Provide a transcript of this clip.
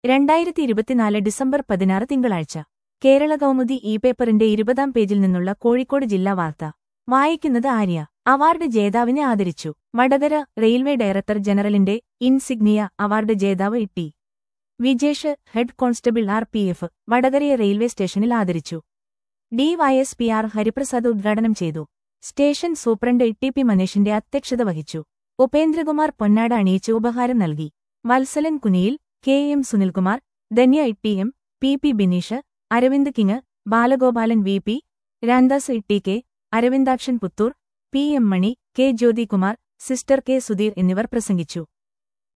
രണ്ടായിരത്തി ഇരുപത്തിനാല് ഡിസംബർ പതിനാറ് തിങ്കളാഴ്ച കേരള കൗമുദി ഇ പേപ്പറിന്റെ ഇരുപതാം പേജിൽ നിന്നുള്ള കോഴിക്കോട് ജില്ലാ വാർത്ത വായിക്കുന്നത് ആര്യ അവാർഡ് ജേതാവിനെ ആദരിച്ചു വടകര റെയിൽവേ ഡയറക്ടർ ജനറലിന്റെ ഇൻസിഗ്നിയ അവാർഡ് ജേതാവ് Itty Vijesh head constable R P F വടകരയെ റെയിൽവേ സ്റ്റേഷനിൽ ആദരിച്ചു ഡിവൈഎസ്പി ആർ ഹരിപ്രസാദ് ഉദ്ഘാടനം ചെയ്തു സ്റ്റേഷൻ സൂപ്രണ്ട് ഇ പി മനീഷിന്റെ അധ്യക്ഷത വഹിച്ചു ഉപേന്ദ്രകുമാർ പൊന്നാട അണിയിച്ച് ഉപഹാരം നൽകി Vatsalan Kuniyil K M Sunilkumar Dhanya Itty M P P Bineesh Aravind king Balagopalan V P Ramdas Itty K Aravindakshan Puthur P M Mani K Jyothikumar sister K Sudheer എന്നിവർ പ്രസംഗിച്ചു